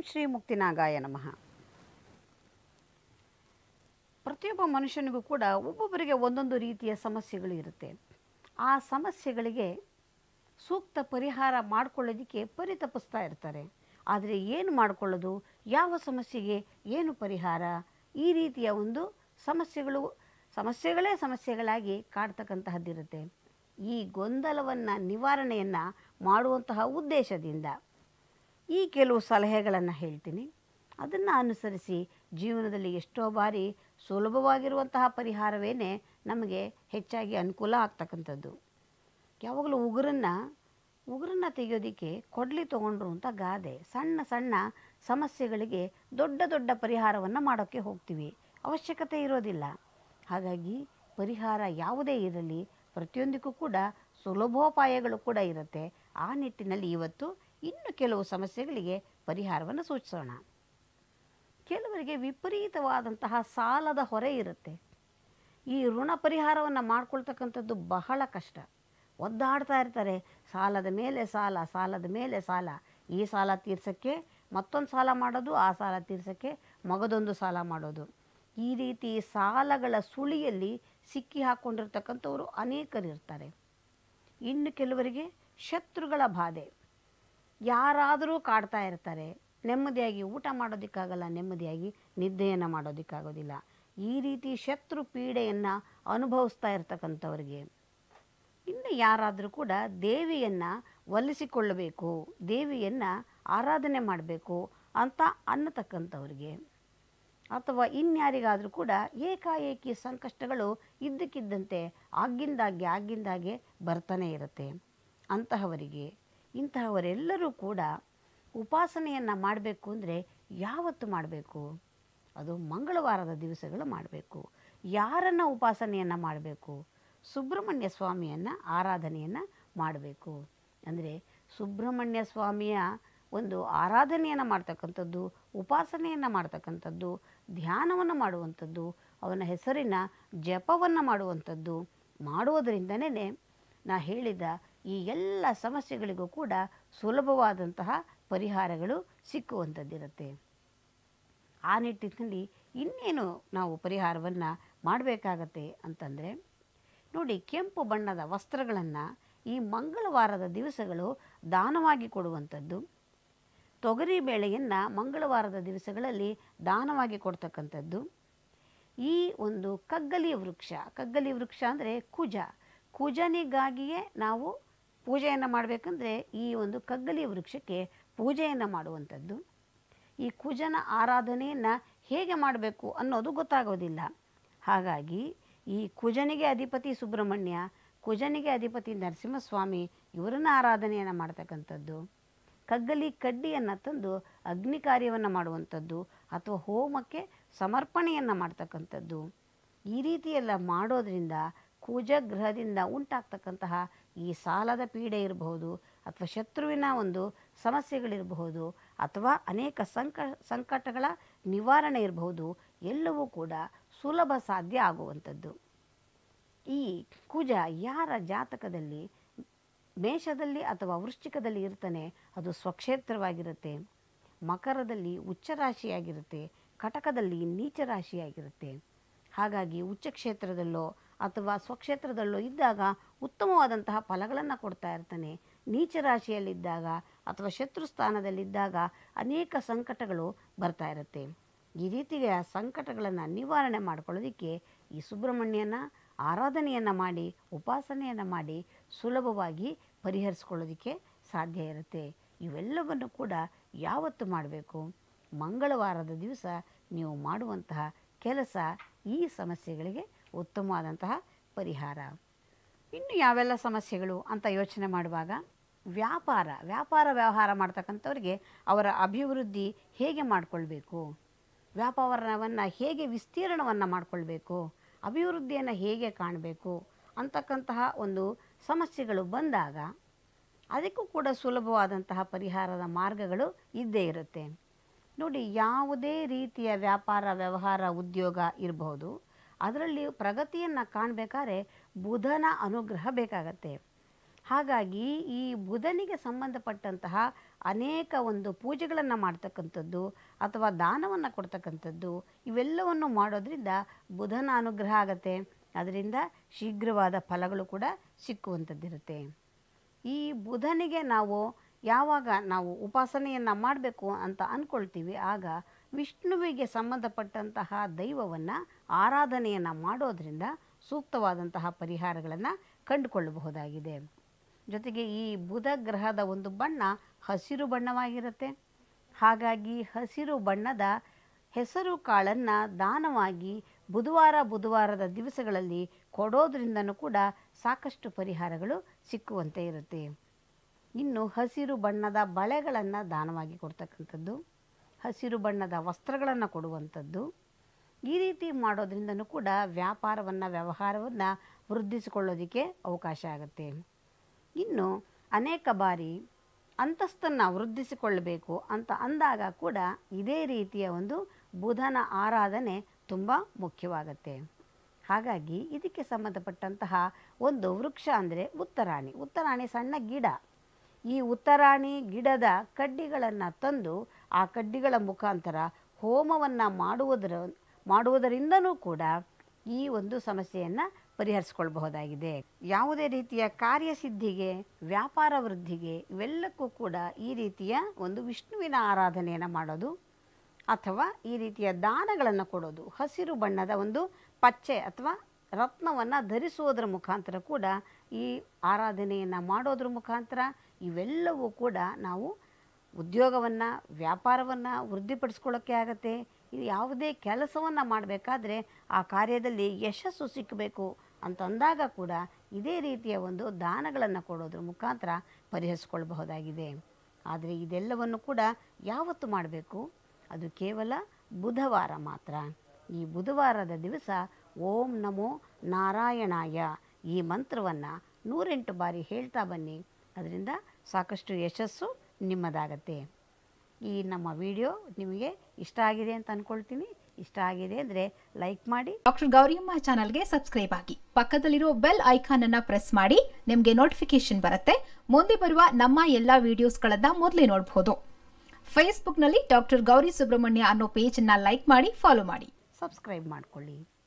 ಶ್ರೀ ಮುಕ್ತಿನಾಗಾಯ ನಮಃ ಪ್ರತಿಯೊಬ್ಬ ಮನುಷ್ಯನಿಗೂ ಕೂಡ ಒಬ್ಬೊಬ್ಬರಿಗೆ ಒಂದೊಂದು ರೀತಿಯ ಸಮಸ್ಯೆಗಳು ಇರುತ್ತೆ ಆ ಸಮಸ್ಯೆಗಳಿಗೆ ಸೂಕ್ತ ಪರಿಹಾರ ಮಾಡ್ಕೊಳ್ಳೋದಕ್ಕೆ ಪರಿತಪಿಸ್ತಾ ಇರ್ತಾರೆ ಆದರೆ ಏನು ಮಾಡಿಕೊಳ್ಳೋದು ಯಾವ ಸಮಸ್ಯೆಗೆ ಏನು ಪರಿಹಾರ ಈ ರೀತಿಯ ಒಂದು ಸಮಸ್ಯೆಗಳು ಸಮಸ್ಯೆಗಳೇ ಸಮಸ್ಯೆಗಳಾಗಿ ಕಾಡ್ತಕ್ಕಂತಹದ್ದಿರುತ್ತೆ ಈ ಗೊಂದಲವನ್ನು ನಿವಾರಣೆಯನ್ನು ಮಾಡುವಂತಹ ಉದ್ದೇಶದಿಂದ ಈ ಕೆಲವು ಸಲಹೆಗಳನ್ನು ಹೇಳ್ತೀನಿ ಅದನ್ನು ಅನುಸರಿಸಿ ಜೀವನದಲ್ಲಿ ಎಷ್ಟೋ ಬಾರಿ ಸುಲಭವಾಗಿರುವಂತಹ ಪರಿಹಾರವೇ ನಮಗೆ ಹೆಚ್ಚಾಗಿ ಅನುಕೂಲ ಆಗ್ತಕ್ಕಂಥದ್ದು ಯಾವಾಗಲೂ ಉಗುರನ್ನು ಉಗುರನ್ನು ತೆಗೆಯೋದಕ್ಕೆ ಕೊಡ್ಲಿ ತೊಗೊಂಡ್ರು ಅಂತ ಗಾದೆ ಸಣ್ಣ ಸಣ್ಣ ಸಮಸ್ಯೆಗಳಿಗೆ ದೊಡ್ಡ ದೊಡ್ಡ ಪರಿಹಾರವನ್ನು ಮಾಡೋಕ್ಕೆ ಹೋಗ್ತೀವಿ ಅವಶ್ಯಕತೆ ಇರೋದಿಲ್ಲ ಹಾಗಾಗಿ ಪರಿಹಾರ ಯಾವುದೇ ಇರಲಿ ಪ್ರತಿಯೊಂದಕ್ಕೂ ಕೂಡ ಸುಲಭೋಪಾಯಗಳು ಕೂಡ ಇರುತ್ತೆ ಆ ನಿಟ್ಟಿನಲ್ಲಿ ಇವತ್ತು ಇನ್ನು ಕೆಲವು ಸಮಸ್ಯೆಗಳಿಗೆ ಪರಿಹಾರವನ್ನು ಸೂಚಿಸೋಣ ಕೆಲವರಿಗೆ ವಿಪರೀತವಾದಂತಹ ಸಾಲದ ಹೊರೆ ಇರುತ್ತೆ ಈ ಋಣ ಪರಿಹಾರವನ್ನು ಮಾಡ್ಕೊಳ್ತಕ್ಕಂಥದ್ದು ಬಹಳ ಕಷ್ಟ ಒದ್ದಾಡ್ತಾ ಇರ್ತಾರೆ ಸಾಲದ ಮೇಲೆ ಸಾಲ ಸಾಲದ ಮೇಲೆ ಸಾಲ ಈ ಸಾಲ ತೀರ್ಸೋಕ್ಕೆ ಮತ್ತೊಂದು ಸಾಲ ಮಾಡೋದು ಆ ಸಾಲ ತೀರ್ಸೋಕ್ಕೆ ಮಗದೊಂದು ಸಾಲ ಮಾಡೋದು ಈ ರೀತಿ ಸಾಲಗಳ ಸುಳಿಯಲ್ಲಿ ಸಿಕ್ಕಿ ಹಾಕ್ಕೊಂಡಿರ್ತಕ್ಕಂಥವ್ರು ಅನೇಕರಿರ್ತಾರೆ ಇನ್ನು ಕೆಲವರಿಗೆ ಶತ್ರುಗಳ ಬಾಧೆ ಯಾರಾದರೂ ಕಾಡ್ತಾ ಇರ್ತಾರೆ ನೆಮ್ಮದಿಯಾಗಿ ಊಟ ಮಾಡೋದಕ್ಕಾಗಲ್ಲ ನೆಮ್ಮದಿಯಾಗಿ ನಿದ್ದೆಯನ್ನು ಮಾಡೋದಕ್ಕಾಗೋದಿಲ್ಲ ಈ ರೀತಿ ಶತ್ರು ಪೀಡೆಯನ್ನು ಅನುಭವಿಸ್ತಾ ಇರ್ತಕ್ಕಂಥವ್ರಿಗೆ ಇನ್ನು ಯಾರಾದರೂ ಕೂಡ ದೇವಿಯನ್ನು ಒಲಿಸಿಕೊಳ್ಳಬೇಕು ದೇವಿಯನ್ನು ಆರಾಧನೆ ಮಾಡಬೇಕು ಅಂತ ಅನ್ನತಕ್ಕಂಥವ್ರಿಗೆ ಅಥವಾ ಇನ್ಯಾರಿಗಾದರೂ ಕೂಡ ಏಕಾಏಕಿ ಸಂಕಷ್ಟಗಳು ಇದ್ದಕ್ಕಿದ್ದಂತೆ ಆಗಿಂದಾಗೆ ಆಗಿಂದಾಗೆ ಬರ್ತಾನೆ ಇರುತ್ತೆ ಅಂತಹವರಿಗೆ ಇಂತಹವರೆಲ್ಲರೂ ಕೂಡ ಉಪಾಸನೆಯನ್ನು ಮಾಡಬೇಕು ಅಂದರೆ ಯಾವತ್ತು ಮಾಡಬೇಕು ಅದು ಮಂಗಳವಾರದ ದಿವಸಗಳು ಮಾಡಬೇಕು ಯಾರನ್ನು ಉಪಾಸನೆಯನ್ನು ಮಾಡಬೇಕು ಸುಬ್ರಹ್ಮಣ್ಯ ಸ್ವಾಮಿಯನ್ನು ಆರಾಧನೆಯನ್ನು ಮಾಡಬೇಕು ಅಂದರೆ ಸುಬ್ರಹ್ಮಣ್ಯ ಸ್ವಾಮಿಯ ಒಂದು ಆರಾಧನೆಯನ್ನು ಮಾಡ್ತಕ್ಕಂಥದ್ದು ಉಪಾಸನೆಯನ್ನು ಮಾಡ್ತಕ್ಕಂಥದ್ದು ಧ್ಯಾನವನ್ನು ಮಾಡುವಂಥದ್ದು ಅವನ ಹೆಸರಿನ ಜಪವನ್ನು ಮಾಡುವಂಥದ್ದು ಮಾಡುವುದರಿಂದನೇ ನಾ ಹೇಳಿದ ಈ ಎಲ್ಲ ಸಮಸ್ಯೆಗಳಿಗೂ ಕೂಡ ಸುಲಭವಾದಂತಹ ಪರಿಹಾರಗಳು ಸಿಕ್ಕುವಂಥದ್ದಿರುತ್ತೆ ಆ ನಿಟ್ಟಿನಲ್ಲಿ ಇನ್ನೇನು ನಾವು ಪರಿಹಾರವನ್ನು ಮಾಡಬೇಕಾಗತ್ತೆ ಅಂತಂದರೆ ನೋಡಿ ಕೆಂಪು ಬಣ್ಣದ ವಸ್ತ್ರಗಳನ್ನು ಈ ಮಂಗಳವಾರದ ದಿವಸಗಳು ದಾನವಾಗಿ ಕೊಡುವಂಥದ್ದು ತೊಗರಿ ಬೇಳೆಯನ್ನು ಮಂಗಳವಾರದ ದಿವಸಗಳಲ್ಲಿ ದಾನವಾಗಿ ಕೊಡ್ತಕ್ಕಂಥದ್ದು ಈ ಒಂದು ಕಗ್ಗಲಿ ವೃಕ್ಷ ಕಗ್ಗಲಿ ವೃಕ್ಷ ಅಂದರೆ ಕುಜ ಕುಜನಿಗಾಗಿಯೇ ನಾವು ಪೂಜೆಯನ್ನು ಮಾಡಬೇಕಂದ್ರೆ ಈ ಒಂದು ಕಗ್ಗಲಿ ವೃಕ್ಷಕ್ಕೆ ಪೂಜೆಯನ್ನು ಮಾಡುವಂಥದ್ದು ಈ ಕುಜನ ಆರಾಧನೆಯನ್ನು ಹೇಗೆ ಮಾಡಬೇಕು ಅನ್ನೋದು ಗೊತ್ತಾಗೋದಿಲ್ಲ ಹಾಗಾಗಿ ಈ ಕುಜನಿಗೆ ಅಧಿಪತಿ ಸುಬ್ರಹ್ಮಣ್ಯ ಕುಜನಿಗೆ ಅಧಿಪತಿ ನರಸಿಂಹಸ್ವಾಮಿ ಇವರನ್ನ ಆರಾಧನೆಯನ್ನು ಮಾಡ್ತಕ್ಕಂಥದ್ದು ಕಗ್ಗಲಿ ಕಡ್ಡಿಯನ್ನು ತಂದು ಅಗ್ನಿ ಕಾರ್ಯವನ್ನು ಮಾಡುವಂಥದ್ದು ಅಥವಾ ಹೋಮಕ್ಕೆ ಸಮರ್ಪಣೆಯನ್ನು ಮಾಡ್ತಕ್ಕಂಥದ್ದು ಈ ರೀತಿಯೆಲ್ಲ ಮಾಡೋದ್ರಿಂದ ಕುಜಗ್ರಹದಿಂದ ಉಂಟಾಗ್ತಕ್ಕಂತಹ ಈ ಸಾಲದ ಪೀಡೆ ಇರಬಹುದು ಅಥವಾ ಶತ್ರುವಿನ ಒಂದು ಸಮಸ್ಯೆಗಳಿರಬಹುದು ಅಥವಾ ಅನೇಕ ಸಂಕ ಸಂಕಟಗಳ ನಿವಾರಣೆ ಇರಬಹುದು ಎಲ್ಲವೂ ಕೂಡ ಸುಲಭ ಸಾಧ್ಯ ಆಗುವಂಥದ್ದು ಈ ಕುಜ ಯಾರ ಜಾತಕದಲ್ಲಿ ಮೇಷದಲ್ಲಿ ಅಥವಾ ವೃಶ್ಚಿಕದಲ್ಲಿ ಇರ್ತಾನೆ ಅದು ಸ್ವಕ್ಷೇತ್ರವಾಗಿರುತ್ತೆ ಮಕರದಲ್ಲಿ ಉಚ್ಚ ರಾಶಿಯಾಗಿರುತ್ತೆ ಕಟಕದಲ್ಲಿ ನೀಚ ರಾಶಿಯಾಗಿರುತ್ತೆ ಹಾಗಾಗಿ ಉಚ್ಚ ಕ್ಷೇತ್ರದಲ್ಲೋ ಅಥವಾ ಸ್ವಕ್ಷೇತ್ರದಲ್ಲೋ ಇದ್ದಾಗ ಉತ್ತಮವಾದಂತಹ ಫಲಗಳನ್ನು ಕೊಡ್ತಾ ಇರ್ತಾನೆ ನೀಚ ರಾಶಿಯಲ್ಲಿದ್ದಾಗ ಅಥವಾ ಶತ್ರು ಸ್ಥಾನದಲ್ಲಿದ್ದಾಗ ಅನೇಕ ಸಂಕಟಗಳು ಬರ್ತಾ ಇರುತ್ತೆ ಈ ರೀತಿಯ ಸಂಕಟಗಳನ್ನು ನಿವಾರಣೆ ಮಾಡ್ಕೊಳ್ಳೋದಕ್ಕೆ ಈ ಸುಬ್ರಹ್ಮಣ್ಯನ ಆರಾಧನೆಯನ್ನು ಮಾಡಿ ಉಪಾಸನೆಯನ್ನು ಮಾಡಿ ಸುಲಭವಾಗಿ ಪರಿಹರಿಸ್ಕೊಳ್ಳೋದಕ್ಕೆ ಸಾಧ್ಯ ಇರುತ್ತೆ ಇವೆಲ್ಲವನ್ನು ಕೂಡ ಯಾವತ್ತು ಮಾಡಬೇಕು ಮಂಗಳವಾರದ ದಿವಸ ನೀವು ಮಾಡುವಂತಹ ಕೆಲಸ ಈ ಸಮಸ್ಯೆಗಳಿಗೆ ಉತ್ತಮವಾದಂತಹ ಪರಿಹಾರ ಇನ್ನು ಯಾವೆಲ್ಲ ಸಮಸ್ಯೆಗಳು ಅಂತ ಯೋಚನೆ ಮಾಡುವಾಗ ವ್ಯಾಪಾರ ವ್ಯಾಪಾರ ವ್ಯವಹಾರ ಮಾಡ್ತಕ್ಕಂಥವ್ರಿಗೆ ಅವರ ಅಭಿವೃದ್ಧಿ ಹೇಗೆ ಮಾಡಿಕೊಳ್ಬೇಕು ವ್ಯಾಪಾರವನ್ನು ಹೇಗೆ ವಿಸ್ತೀರ್ಣವನ್ನು ಮಾಡಿಕೊಳ್ಬೇಕು ಅಭಿವೃದ್ಧಿಯನ್ನು ಹೇಗೆ ಕಾಣಬೇಕು ಅಂತಕ್ಕಂತಹ ಒಂದು ಸಮಸ್ಯೆಗಳು ಬಂದಾಗ ಅದಕ್ಕೂ ಕೂಡ ಸುಲಭವಾದಂತಹ ಪರಿಹಾರದ ಮಾರ್ಗಗಳು ಇದ್ದೇ ಇರುತ್ತೆ ನೋಡಿ ಯಾವುದೇ ರೀತಿಯ ವ್ಯಾಪಾರ ವ್ಯವಹಾರ ಉದ್ಯೋಗ ಇರಬಹುದು ಅದರಲ್ಲಿ ಪ್ರಗತಿಯನ್ನು ಕಾಣಬೇಕಾದ್ರೆ ಬುಧನ ಅನುಗ್ರಹ ಬೇಕಾಗತ್ತೆ ಹಾಗಾಗಿ ಈ ಬುಧನಿಗೆ ಸಂಬಂಧಪಟ್ಟಂತಹ ಅನೇಕ ಒಂದು ಪೂಜೆಗಳನ್ನು ಮಾಡ್ತಕ್ಕಂಥದ್ದು ಅಥವಾ ದಾನವನ್ನು ಕೊಡ್ತಕ್ಕಂಥದ್ದು ಇವೆಲ್ಲವನ್ನು ಮಾಡೋದ್ರಿಂದ ಬುಧನ ಅನುಗ್ರಹ ಆಗತ್ತೆ ಅದರಿಂದ ಶೀಘ್ರವಾದ ಫಲಗಳು ಕೂಡ ಸಿಕ್ಕುವಂಥದ್ದಿರುತ್ತೆ ಈ ಬುಧನಿಗೆ ನಾವು ಯಾವಾಗ ನಾವು ಉಪಾಸನೆಯನ್ನು ಮಾಡಬೇಕು ಅಂತ ಅಂದ್ಕೊಳ್ತೀವಿ ಆಗ ವಿಷ್ಣುವಿಗೆ ಸಂಬಂಧಪಟ್ಟಂತಹ ದೈವವನ್ನು ಆರಾಧನೆಯನ್ನು ಮಾಡೋದರಿಂದ ಸೂಕ್ತವಾದಂತಹ ಪರಿಹಾರಗಳನ್ನು ಕಂಡುಕೊಳ್ಳಬಹುದಾಗಿದೆ ಜೊತೆಗೆ ಈ ಬುಧ ಗ್ರಹದ ಒಂದು ಬಣ್ಣ ಹಸಿರು ಬಣ್ಣವಾಗಿರುತ್ತೆ ಹಾಗಾಗಿ ಹಸಿರು ಬಣ್ಣದ ಹೆಸರು ಕಾಳನ್ನು ದಾನವಾಗಿ ಬುಧವಾರ ಬುಧವಾರದ ದಿವಸಗಳಲ್ಲಿ ಕೊಡೋದ್ರಿಂದನೂ ಕೂಡ ಸಾಕಷ್ಟು ಪರಿಹಾರಗಳು ಸಿಕ್ಕುವಂತೆ ಇರುತ್ತೆ ಇನ್ನು ಹಸಿರು ಬಣ್ಣದ ಬಳೆಗಳನ್ನು ದಾನವಾಗಿ ಕೊಡ್ತಕ್ಕಂಥದ್ದು ಹಸಿರು ಬಣ್ಣದ ವಸ್ತ್ರಗಳನ್ನು ಕೊಡುವಂಥದ್ದು ಈ ರೀತಿ ಮಾಡೋದ್ರಿಂದನೂ ಕೂಡ ವ್ಯಾಪಾರವನ್ನು ವ್ಯವಹಾರವನ್ನು ವೃದ್ಧಿಸಿಕೊಳ್ಳೋದಕ್ಕೆ ಅವಕಾಶ ಆಗುತ್ತೆ ಇನ್ನು ಅನೇಕ ಬಾರಿ ಅಂತಸ್ತನ್ನು ವೃದ್ಧಿಸಿಕೊಳ್ಳಬೇಕು ಅಂತ ಅಂದಾಗ ಕೂಡ ಇದೇ ರೀತಿಯ ಒಂದು ಬುಧನ ಆರಾಧನೆ ತುಂಬ ಮುಖ್ಯವಾಗತ್ತೆ ಹಾಗಾಗಿ ಇದಕ್ಕೆ ಸಂಬಂಧಪಟ್ಟಂತಹ ಒಂದು ವೃಕ್ಷ ಅಂದರೆ ಉತ್ತರಾಣಿ ಉತ್ತರಾಣಿ ಸಣ್ಣ ಗಿಡ ಈ ಉತ್ತರಾಣಿ ಗಿಡದ ಕಡ್ಡಿಗಳನ್ನು ತಂದು ಆ ಕಡ್ಡಿಗಳ ಮುಖಾಂತರ ಹೋಮವನ್ನು ಮಾಡುವುದರ ಮಾಡುವುದರಿಂದನೂ ಕೂಡ ಈ ಒಂದು ಸಮಸ್ಯೆಯನ್ನು ಪರಿಹರಿಸ್ಕೊಳ್ಬಹುದಾಗಿದೆ ಯಾವುದೇ ರೀತಿಯ ಕಾರ್ಯಸಿದ್ಧಿಗೆ ವ್ಯಾಪಾರ ವೃದ್ಧಿಗೆ ಇವೆಲ್ಲಕ್ಕೂ ಕೂಡ ಈ ರೀತಿಯ ಒಂದು ವಿಷ್ಣುವಿನ ಆರಾಧನೆಯನ್ನು ಮಾಡೋದು ಅಥವಾ ಈ ರೀತಿಯ ದಾನಗಳನ್ನು ಕೊಡೋದು ಹಸಿರು ಬಣ್ಣದ ಒಂದು ಪಚ್ಚೆ ಅಥವಾ ರತ್ನವನ್ನು ಧರಿಸುವುದರ ಮುಖಾಂತರ ಕೂಡ ಈ ಆರಾಧನೆಯನ್ನು ಮಾಡೋದ್ರ ಮುಖಾಂತರ ಇವೆಲ್ಲವೂ ಕೂಡ ನಾವು ಉದ್ಯೋಗವನ್ನು ವ್ಯಾಪಾರವನ್ನು ವೃದ್ಧಿಪಡಿಸ್ಕೊಳ್ಳೋಕ್ಕೆ ಆಗತ್ತೆ ಇದು ಯಾವುದೇ ಕೆಲಸವನ್ನು ಮಾಡಬೇಕಾದ್ರೆ ಆ ಕಾರ್ಯದಲ್ಲಿ ಯಶಸ್ಸು ಸಿಕ್ಕಬೇಕು ಅಂತಂದಾಗ ಕೂಡ ಇದೇ ರೀತಿಯ ಒಂದು ದಾನಗಳನ್ನು ಕೊಡೋದ್ರ ಮುಖಾಂತರ ಪರಿಹರಿಸ್ಕೊಳ್ಬಹುದಾಗಿದೆ ಆದರೆ ಇದೆಲ್ಲವನ್ನು ಕೂಡ ಯಾವತ್ತು ಮಾಡಬೇಕು ಅದು ಕೇವಲ ಬುಧವಾರ ಮಾತ್ರ ಈ ಬುಧವಾರದ ದಿವಸ ಓಂ ನಮೋ ನಾರಾಯಣಾಯ ಈ ಮಂತ್ರವನ್ನು ನೂರೆಂಟು ಬಾರಿ ಹೇಳ್ತಾ ಬನ್ನಿ ಅದರಿಂದ ಸಾಕಷ್ಟು ಯಶಸ್ಸು ನಿಮ್ಮದಾಗತ್ತೆ ಈ ನಮ್ಮ ವಿಡಿಯೋ ನಿಮಗೆ ಇಷ್ಟ ಆಗಿದೆ ಅಂತ ಅಂದ್ಕೊಳ್ತೀನಿ ಇಷ್ಟ ಆಗಿದೆ ಅಂದರೆ ಲೈಕ್ ಮಾಡಿ ಡಾಕ್ಟರ್ ಗೌರಿಯಮ್ಮ ಚಾನಲ್ಗೆ ಸಬ್ಸ್ಕ್ರೈಬ್ ಆಗಿ ಪಕ್ಕದಲ್ಲಿರೋ ಬೆಲ್ ಐಕಾನ್ ಅನ್ನ ಪ್ರೆಸ್ ಮಾಡಿ ನಿಮಗೆ ನೋಟಿಫಿಕೇಶನ್ ಬರುತ್ತೆ ಮುಂದೆ ಬರುವ ನಮ್ಮ ಎಲ್ಲಾ ವಿಡಿಯೋಸ್ಗಳನ್ನ ಮೊದಲೇ ನೋಡಬಹುದು ಫೇಸ್ಬುಕ್ನಲ್ಲಿ ಡಾಕ್ಟರ್ ಗೌರಿ ಸುಬ್ರಹ್ಮಣ್ಯ ಅನ್ನೋ ಪೇಜ್ ಅನ್ನ ಲೈಕ್ ಮಾಡಿ ಫಾಲೋ ಮಾಡಿ ಸಬ್ಸ್ಕ್ರೈಬ್ ಮಾಡಿಕೊಳ್ಳಿ